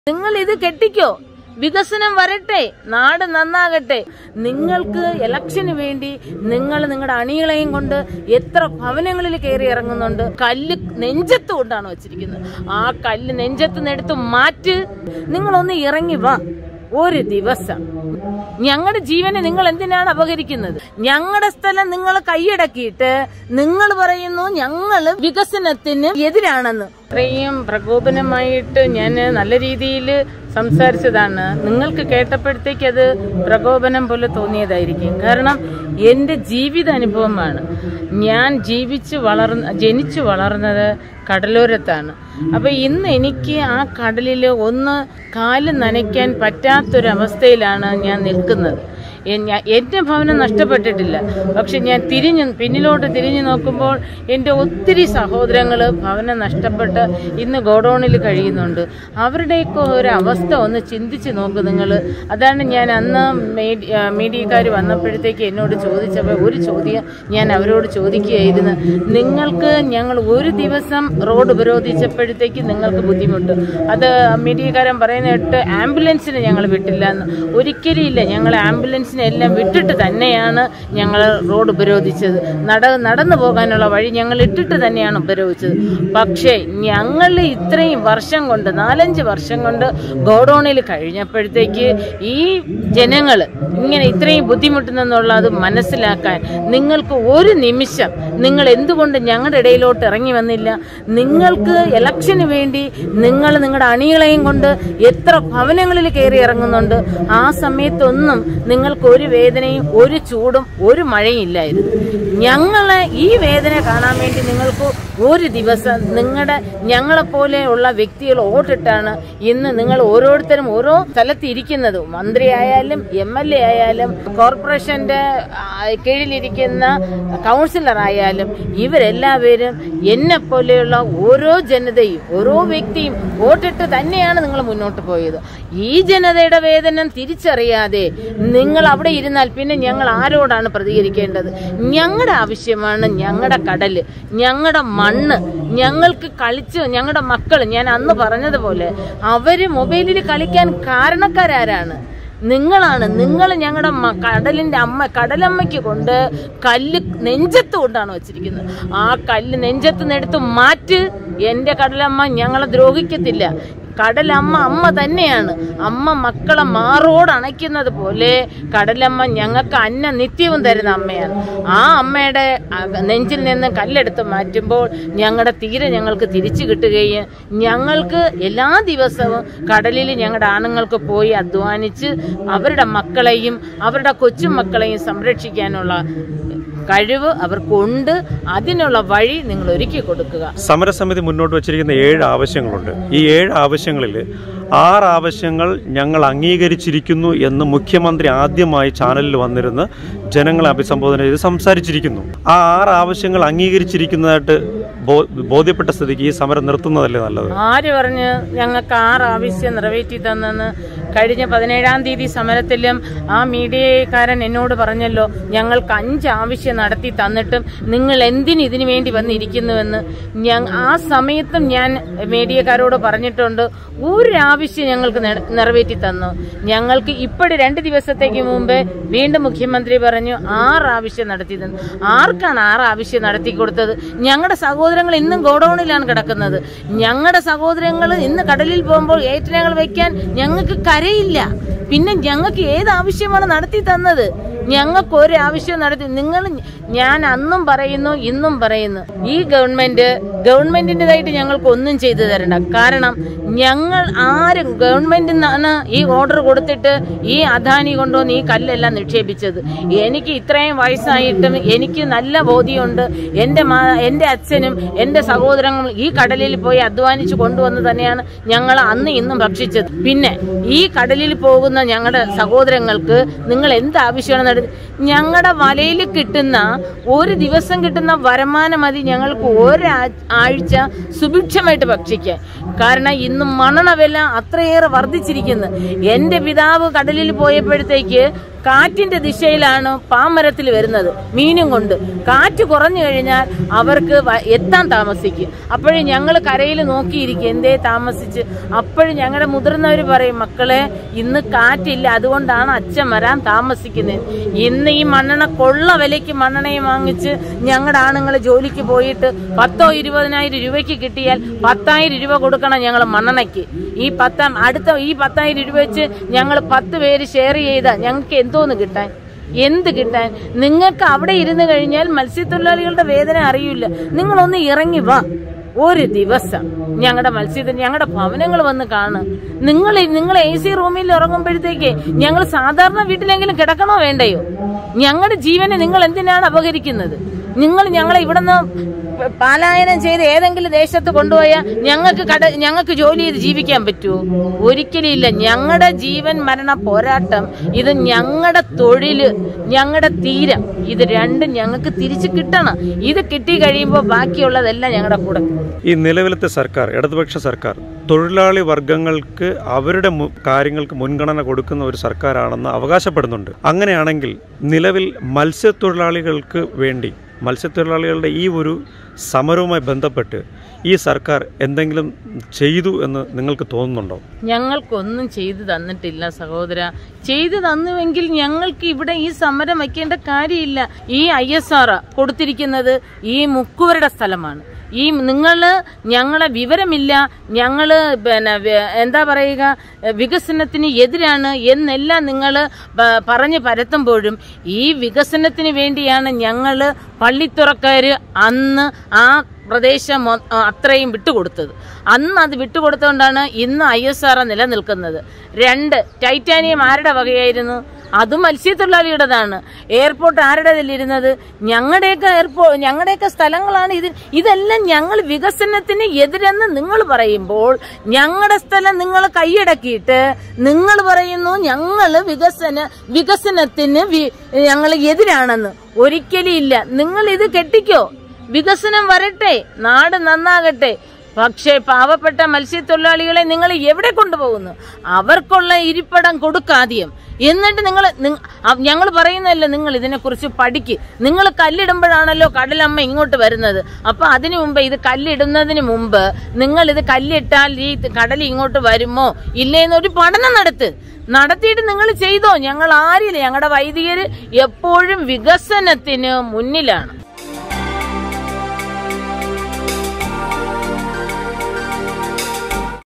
നിങ്ങൾ ഇത് കെട്ടിക്കോ വികസനം വരട്ടെ നാട് നന്നാകട്ടെ നിങ്ങൾക്ക് ഇലക്ഷന് വേണ്ടി നിങ്ങൾ നിങ്ങളുടെ അണികളെയും കൊണ്ട് എത്ര ഭവനങ്ങളിൽ കയറി ഇറങ്ങുന്നുണ്ട് കല്ല് നെഞ്ചത്ത് കൊണ്ടാണ് വെച്ചിരിക്കുന്നത് ആ കല്ല് നെഞ്ചത്ത് നിന്നെടുത്ത് മാറ്റ് നിങ്ങളൊന്ന് ഇറങ്ങി വാ ഒരു ദിവസം ഞങ്ങളുടെ ജീവനെ നിങ്ങൾ എന്തിനാണ് അപഹരിക്കുന്നത് ഞങ്ങളുടെ സ്ഥലം നിങ്ങൾ കൈയടക്കിയിട്ട് നിങ്ങൾ പറയുന്നു ഞങ്ങൾ വികസനത്തിന് എതിരാണെന്ന് ഇത്രയും പ്രകോപനമായിട്ട് ഞാൻ നല്ല രീതിയിൽ സംസാരിച്ചതാണ് നിങ്ങൾക്ക് കേട്ടപ്പോഴത്തേക്ക് അത് പ്രകോപനം പോലെ തോന്നിയതായിരിക്കും കാരണം എൻ്റെ ജീവിത അനുഭവമാണ് ഞാൻ ജീവിച്ച് വളർന്ന ജനിച്ചു വളർന്നത് കടലോരത്താണ് അപ്പൊ ഇന്ന് എനിക്ക് ആ കടലിൽ ഒന്ന് കാല് നനയ്ക്കാൻ പറ്റാത്തൊരവസ്ഥയിലാണ് ഞാൻ നിൽക്കുന്നത് എ- ഞാ- എൻ്റെ ഭവനം നഷ്ടപ്പെട്ടിട്ടില്ല പക്ഷെ ഞാൻ തിരിഞ്ഞു പിന്നിലോട്ട് തിരിഞ്ഞു നോക്കുമ്പോൾ എൻ്റെ ഒത്തിരി സഹോദരങ്ങൾ ഭവനം നഷ്ടപ്പെട്ട് ഇന്ന് ഗോഡൌണിൽ കഴിയുന്നുണ്ട് അവരുടെയൊക്കെ ഒരു അവസ്ഥ ഒന്ന് ചിന്തിച്ച് നോക്ക് നിങ്ങൾ അതാണ് ഞാൻ അന്ന് മീഡിയക്കാർ വന്നപ്പോഴത്തേക്ക് എന്നോട് ചോദിച്ചപ്പോൾ ഒരു ചോദ്യം ഞാൻ അവരോട് ചോദിക്കുകയായിരുന്നു നിങ്ങൾക്ക് ഞങ്ങൾ ഒരു ദിവസം റോഡ് ഉപരോധിച്ചപ്പോഴത്തേക്ക് നിങ്ങൾക്ക് ബുദ്ധിമുട്ട് അത് മീഡിയക്കാരൻ പറയുന്ന കേട്ട് ആംബുലൻസിന് ഞങ്ങൾ വിട്ടില്ല എന്ന് ഒരിക്കലും ഇല്ല ഞങ്ങൾ ആംബുലൻസിനെ എല്ലാം വിട്ടിട്ട് തന്നെയാണ് ഞങ്ങൾ റോഡ് ഉപരോധിച്ചത് നട നടന്നു പോകാനുള്ള വഴി ഞങ്ങൾ ഇട്ടിട്ട് തന്നെയാണ് ഉപരോധിച്ചത് പക്ഷേ ഞങ്ങൾ ഇത്രയും വർഷം കൊണ്ട് നാലഞ്ച് വർഷം കൊണ്ട് ഗോഡൌണിൽ കഴിഞ്ഞപ്പോഴത്തേക്ക് ഈ ജനങ്ങൾ ഇങ്ങനെ ഇത്രയും ബുദ്ധിമുട്ടുന്നെന്നുള്ളത് മനസ്സിലാക്കാൻ നിങ്ങൾക്ക് ഒരു നിമിഷം നിങ്ങൾ എന്തുകൊണ്ട് ഞങ്ങളുടെ ഇടയിലോട്ട് ഇറങ്ങി വന്നില്ല നിങ്ങൾക്ക് ഇലക്ഷന് വേണ്ടി നിങ്ങൾ നിങ്ങളുടെ അണികളെയും കൊണ്ട് എത്ര ഭവനങ്ങളിൽ കയറി ഇറങ്ങുന്നുണ്ട് ആ സമയത്തൊന്നും നിങ്ങൾക്ക് ഒരു വേദനയും ഒരു ചൂടും ഒരു മഴയും ഇല്ലായിരുന്നു ഞങ്ങളെ ഈ വേദന കാണാൻ വേണ്ടി നിങ്ങൾക്ക് ഒരു ദിവസം നിങ്ങളുടെ ഞങ്ങളെപ്പോലെയുള്ള വ്യക്തികൾ വോട്ടിട്ടാണ് ഇന്ന് നിങ്ങൾ ഓരോരുത്തരും ഓരോ സ്ഥലത്ത് ഇരിക്കുന്നത് മന്ത്രിയായാലും എം എൽ എ ആയാലും കോർപ്പറേഷന്റെ ആ, കീഴിലിരിക്കുന്ന കൗൺസിലർ ആയാലും ഇവരെല്ലാവരും എന്നെ പോലെയുള്ള ഓരോ ജനതയും ഓരോ വ്യക്തിയും വോട്ടിട്ട് തന്നെയാണ് നിങ്ങൾ മുന്നോട്ട് പോയത് ഈ ജനതയുടെ വേദന തിരിച്ചറിയാതെ നിങ്ങൾ അവിടെ ഇരുന്നാൽ പിന്നെ ഞങ്ങൾ ആരോടാണ് പ്രതികരിക്കേണ്ടത് ഞങ്ങളുടെ ആവശ്യമാണ് ഞങ്ങളുടെ കടല് ഞങ്ങളുടെ മണ്ണ് ഞങ്ങൾക്ക് കളിച്ച് ഞങ്ങളുടെ മക്കൾ ഞാൻ അന്ന് പറഞ്ഞതുപോലെ അവര് മൊബൈലിൽ കളിക്കാൻ കാരണക്കാരാരാണ് നിങ്ങളാണ് നിങ്ങൾ ഞങ്ങളുടെ മ- കടലിന്റെ അമ്മ കടലമ്മയ്ക്ക് കൊണ്ട് കല്ല് നെഞ്ചത്ത് കൊണ്ടാണ് വെച്ചിരിക്കുന്നത് ആ കല്ല് നെഞ്ചത്ത് നിന്നെടുത്ത് മാറ്റ് എന്റെ കടലമ്മ ഞങ്ങളെ ദ്രോഹിക്കത്തില്ല കടലമ്മ അമ്മ തന്നെയാണ് അമ്മ മക്കളെ മാറോട് അണയ്ക്കുന്നത് പോലെ കടലമ്മ ഞങ്ങൾക്ക് അന്ന നിത്യവും തരുന്ന അമ്മയാണ് ആ അമ്മയുടെ അക- നെഞ്ചിൽ നിന്ന് കല്ലെടുത്ത് മാറ്റുമ്പോൾ ഞങ്ങളുടെ തീരെ ഞങ്ങൾക്ക് തിരിച്ചു കിട്ടുകയും ഞങ്ങൾക്ക് എല്ലാ ദിവസവും കടലിൽ ഞങ്ങളുടെ ആണുങ്ങൾക്ക് പോയി അധ്വാനിച്ച് അവരുടെ മക്കളെയും അവരുടെ കൊച്ചുമക്കളെയും സംരക്ഷിക്കാനുള്ള കഴിവ് അവർക്കുണ്ട് അതിനുള്ള വഴി നിങ്ങൾ ഒരുക്കി കൊടുക്കുക സമരസമിതി മുന്നോട്ട് വച്ചിരിക്കുന്ന ഏഴ് ആവശ്യങ്ങളുണ്ട് ഈ ഏഴ് ആവശ്യങ്ങളിൽ ആറ് ആവശ്യങ്ങൾ ഞങ്ങൾ അംഗീകരിച്ചിരിക്കുന്നു എന്ന് മുഖ്യമന്ത്രി ആദ്യമായി ചാനലിൽ വന്നിരുന്ന് ജനങ്ങളെ അഭിസംബോധന ചെയ്ത് സംസാരിച്ചിരിക്കുന്നു ആ ആറ് ആവശ്യങ്ങൾ അംഗീകരിച്ചിരിക്കുന്നതായിട്ട് ബോ- ബോധ്യപ്പെട്ട സ്ഥിതിക്ക് ഈ സമരം നിർത്തുന്നതല്ലേ നല്ലത് ആര് പറഞ്ഞ് ഞങ്ങൾക്ക് ആറ് ആവശ്യം നിറവേറ്റി തന്നെന്ന് കഴിഞ്ഞ പതിനേഴാം തീയതി സമരത്തിലും ആ മീഡിയക്കാരൻ എന്നോട് പറഞ്ഞല്ലോ ഞങ്ങൾക്ക് അഞ്ച് ആവശ്യം നടത്തി തന്നിട്ടും നിങ്ങൾ എന്തിന് ഇതിനു വേണ്ടി വന്നിരിക്കുന്നുവെന്ന് ഞാൻ ആ സമയത്തും ഞാൻ മീഡിയക്കാരോട് പറഞ്ഞിട്ടുണ്ട് ഒരു ആവശ്യം ഞങ്ങൾക്ക് നെ- നിറവേറ്റി തന്നു ഞങ്ങൾക്ക് ഇപ്പോഴും രണ്ട് ദിവസത്തേക്ക് മുമ്പ് വീണ്ടും മുഖ്യമന്ത്രി പറഞ്ഞു ആറ് ആവശ്യം നടത്തി തന്നു ആർക്കാണ് ആറ് ആവശ്യം നടത്തി കൊടുത്തത് ഞങ്ങളുടെ സഹോദരങ്ങൾ ഇന്നും ഗോഡൌണിലാണ് കിടക്കുന്നത് ഞങ്ങളുടെ സഹോദരങ്ങൾ ഇന്ന് കടലിൽ പോകുമ്പോൾ ഏറ്റനങ്ങൾ വെക്കാൻ ഞങ്ങൾക്ക് കരയില്ല പിന്നെ ഞങ്ങൾക്ക് ഏത് ആവശ്യമാണ് നടത്തി തന്നത് ഞങ്ങൾക്ക് ഒരു ആവശ്യം നടത്തി നിങ്ങൾ ഞാൻ അന്നും പറയുന്നു ഇന്നും പറയുന്നു ഈ ഗവൺമെന്റ് ഗവൺമെന്റിൻ്റെതായിട്ട് ഞങ്ങൾക്ക് ഒന്നും ചെയ്തു തരണ്ട കാരണം ഞങ്ങൾ ആരും ഗവൺമെന്റിൽ നിന്നാണ് ഈ ഓർഡർ കൊടുത്തിട്ട് ഈ അദാനി കൊണ്ടുവന്ന് ഈ കല്ലെല്ലാം നിക്ഷേപിച്ചത് എനിക്ക് ഇത്രയും വയസ്സായിട്ടും എനിക്ക് നല്ല ബോധ്യമുണ്ട് എൻ്റെ മാ- എൻ്റെ അച്ഛനും എൻ്റെ സഹോദരങ്ങളും ഈ കടലിൽ പോയി അധ്വാനിച്ച് കൊണ്ടുവന്ന് തന്നെയാണ് ഞങ്ങൾ അന്ന് ഇന്നും ഭക്ഷിച്ചത് പിന്നെ ഈ കടലിൽ പോകുന്ന ഞങ്ങളുടെ സഹോദരങ്ങൾക്ക് നിങ്ങൾ എന്ത് ആവശ്യമാണ് നട ഞങ്ങളുടെ വലയിൽ കിട്ടുന്ന ഒരു ദിവസം കിട്ടുന്ന വരുമാനം മതി ഞങ്ങൾക്ക് ഒരാഴ്ച സുഭിക്ഷമായിട്ട് ഭക്ഷിക്കാൻ കാരണം ഇന്ന് മണണ വില അത്രയേറെ വർദ്ധിച്ചിരിക്കുന്നു എൻ്റെ പിതാവ് കടലിൽ പോയപ്പോഴത്തേക്ക് കാറ്റിന്റെ ദിശയിലാണ് പാമരത്തിൽ വരുന്നത് മീനും കൊണ്ട് കാറ്റ് കുറഞ്ഞു കഴിഞ്ഞാൽ അവർക്ക് വ- എത്താൻ താമസിക്കും അപ്പോഴും ഞങ്ങൾ കരയിൽ നോക്കിയിരിക്കും എന്തേ താമസിച്ച് അപ്പോഴും ഞങ്ങളുടെ മുതിർന്നവർ പറയും മക്കളെ ഇന്ന് കാറ്റില്ല അതുകൊണ്ടാണ് അച്ഛൻ വരാൻ താമസിക്കുന്നത് ഇന്ന് ഈ മണ്ണെണ്ണ കൊള്ള വിലയ്ക്ക് മണ്ണെണ്ണയും വാങ്ങിച്ച് ഞങ്ങളുടെ ആണുങ്ങൾ ജോലിക്ക് പോയിട്ട് പത്തോ ഇരുപതിനായിരം രൂപയ്ക്ക് കിട്ടിയാൽ പത്തായിരം രൂപ കൊടുക്കണം ഞങ്ങൾ മണ്ണെണ്ണയ്ക്ക് ഈ പത്താം അടുത്ത ഈ പത്തായിരം രൂപ വെച്ച് ഞങ്ങൾ പത്ത് പേര് ഷെയർ ചെയ്താൽ ഞങ്ങൾക്ക് എന്തോന്ന് കിട്ടാൻ എന്ത് കിട്ടാൻ നിങ്ങൾക്ക് അവിടെ ഇരുന്ന് കഴിഞ്ഞാൽ മത്സ്യത്തൊഴിലാളികളുടെ വേദന അറിയില്ല നിങ്ങളൊന്ന് ഇറങ്ങി വാ ഒരു ദിവസം ഞങ്ങളുടെ മത്സ്യത്തിന് ഞങ്ങളുടെ ഭവനങ്ങൾ വന്ന് കാണും നിങ്ങൾ നിങ്ങൾ എ സി റൂമിൽ ഇറങ്ങുമ്പോഴത്തേക്ക് ഞങ്ങൾ സാധാരണ വീട്ടിലെങ്കിലും കിടക്കണോ വേണ്ടയോ ഞങ്ങളുടെ ജീവനെ നിങ്ങൾ എന്തിനാണ് അപഹരിക്കുന്നത് നിങ്ങൾ ഞങ്ങളെ ഇവിടുന്ന് പ- പലായനം ചെയ്ത് ഏതെങ്കിലും ദേശത്ത് കൊണ്ടുപോയാൽ ഞങ്ങൾക്ക് കട ഞങ്ങൾക്ക് ജോലി ചെയ്ത് ജീവിക്കാൻ പറ്റുമോ ഒരിക്കലും ഇല്ല ഞങ്ങളുടെ ജീവൻ മരണ പോരാട്ടം ഇത് ഞങ്ങളുടെ തൊഴില് ഞങ്ങളുടെ തീരം ഇത് രണ്ടും ഞങ്ങൾക്ക് തിരിച്ചു കിട്ടണം ഇത് കിട്ടി കഴിയുമ്പോൾ ബാക്കിയുള്ളതെല്ലാം ഞങ്ങളുടെ കൂടെ ഈ നിലവിലത്തെ സർക്കാർ ഇടതുപക്ഷ സർക്കാർ തൊഴിലാളി വർഗങ്ങൾക്ക് അവരുടെ മു- കാര്യങ്ങൾക്ക് മുൻഗണന കൊടുക്കുന്ന ഒരു സർക്കാരാണെന്ന് അവകാശപ്പെടുന്നുണ്ട് അങ്ങനെയാണെങ്കിൽ നിലവിൽ മത്സ്യത്തൊഴിലാളികൾക്ക് വേണ്ടി മത്സ്യത്തൊഴിലാളികളുടെ ഈ ഒരു സമരവുമായി ബന്ധപ്പെട്ട് ഈ സർക്കാർ എന്തെങ്കിലും ചെയ്തു എന്ന് നിങ്ങൾക്ക് തോന്നുന്നുണ്ടോ ഞങ്ങൾക്കൊന്നും ചെയ്തു തന്നിട്ടില്ല സഹോദര ചെയ്തു തന്നുവെങ്കിൽ ഞങ്ങൾക്ക് ഇവിടെ ഈ സമരം വയ്ക്കേണ്ട കാര്യമില്ല ഈ ഐ എസ് ആർ കൊടുത്തിരിക്കുന്നത് ഈ മുക്കുവരുടെ സ്ഥലമാണ് ഈ നിങ്ങള് ഞങ്ങളെ വിവരമില്ല ഞങ്ങള് പിന്നെ വെ- എന്താ പറയുക വികസനത്തിന് എതിരാണ് എന്നെല്ലാം നിങ്ങൾ പറഞ്ഞു പരത്തുമ്പോഴും ഈ വികസനത്തിന് വേണ്ടിയാണ് ഞങ്ങള് പള്ളിത്തുറക്കാര് അന്ന് ആ പ്രദേശം മൊ- ആ, അത്രയും വിട്ടുകൊടുത്തത് അന്ന് അത് വിട്ടുകൊടുത്തുകൊണ്ടാണ് ഇന്ന് ഐ എസ് ആർ നിലനിൽക്കുന്നത് രണ്ട് ടൈറ്റാനിയം ആരുടെ വകയായിരുന്നു അതും മത്സ്യത്തൊഴിലാളിയുടേതാണ് എയർപോർട്ട് ആരുടേതിലിരുന്നത് ഞങ്ങളുടെയൊക്കെ എയർപോർട്ട് ഞങ്ങളുടെയൊക്കെ സ്ഥലങ്ങളാണ് ഇത് ഇതെല്ലാം ഞങ്ങൾ വികസനത്തിന് എതിരെന്ന് നിങ്ങൾ പറയുമ്പോൾ ഞങ്ങളുടെ സ്ഥലം നിങ്ങൾ കൈയടക്കിയിട്ട് നിങ്ങൾ പറയുന്നു ഞങ്ങൾ വികസന വികസനത്തിന് ഞങ്ങൾ എതിരാണെന്ന് ഒരിക്കലും ഇല്ല നിങ്ങൾ ഇത് കെട്ടിക്കോ വികസനം വരട്ടെ നാട് നന്നാകട്ടെ പക്ഷേ പാവപ്പെട്ട മത്സ്യത്തൊഴിലാളികളെ നിങ്ങൾ എവിടെ കൊണ്ടുപോകുന്നു അവർക്കുള്ള ഇരിപ്പിടം കൊടുക്കാദ്യം എന്നിട്ട് നിങ്ങൾ ഞങ്ങൾ പറയുന്നല്ലോ നിങ്ങൾ ഇതിനെക്കുറിച്ച് പഠിക്ക് നിങ്ങൾ കല്ലിടുമ്പോഴാണല്ലോ കടലമ്മ ഇങ്ങോട്ട് വരുന്നത് അപ്പൊ അതിനു മുമ്പ് ഇത് കല്ലിടുന്നതിന് മുമ്പ് നിങ്ങൾ ഇത് കല്ലിട്ടാൽ ഈ കടൽ ഇങ്ങോട്ട് വരുമോ ഇല്ലേന്നൊരു പഠനം നടത്ത് നടത്തിയിട്ട് നിങ്ങൾ ചെയ്തോ ഞങ്ങൾ ആരില്ല ഞങ്ങളുടെ വൈദികര് എപ്പോഴും വികസനത്തിന് മുന്നിലാണ്